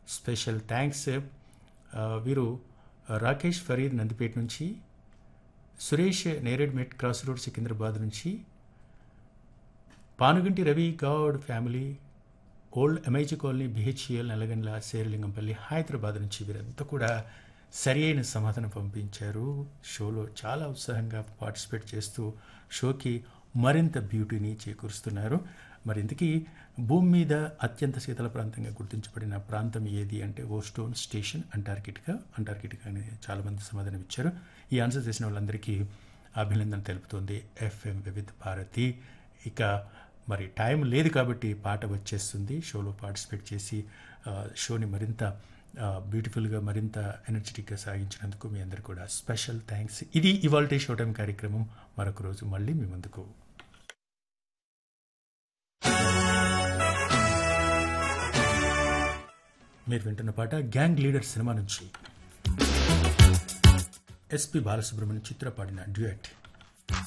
special thanks వీరు రాకేష్ ఫరీద్ నందిపేట నుంచి Suresh Neredmet cross road Secunderabad నుంచి Panuganti Ravi Goud family old MIG colony BHEL Nallagandla Serilingampally Hyderabad నుంచి వీరంతా కూడా సరి అయిన సమాధానం పంపించారు షోలో చాలా ఉత్సాహంగా పార్టిసిపేట్ చేస్తూ షోకి మరింత బ్యూటీని చేకూరుస్తున్నారు మరి ఇంతకీ భూమి మీద అత్యంత శీతల ప్రాంతంగా గుర్తించబడిన ప్రాంతం ఏది అంటే ఓస్టోన్ స్టేషన్ అంటార్కిటికా అంటార్కిటికా అని చాలామంది సమాధానం ఇచ్చారు ఈ ఆన్సర్ చేసిన వాళ్ళందరికీ అభినందన తెలుపుతోంది ఎఫ్ఎం వివిధ భారతి ఇక మరి టైం లేదు కాబట్టి పాట వచ్చేస్తుంది షోలో పార్టిసిపేట్ చేసి ఆ, షోని మరింత ఆ, బ్యూటిఫుల్గా మరింత ఎనర్జెటిక్గా సాగించినందుకు మీ అందరు కూడా స్పెషల్ థ్యాంక్స్ ఇది ఇవాల్టే షో టైం కార్యక్రమం మరొక రోజు మళ్ళీ మీ ముందుకు మీరు వింటున్న పాట గ్యాంగ్ లీడర్ సినిమా నుంచి ఎస్పి బాలసుబ్రహ్మణ్యం చిత్ర పాడిన డ్యూయట్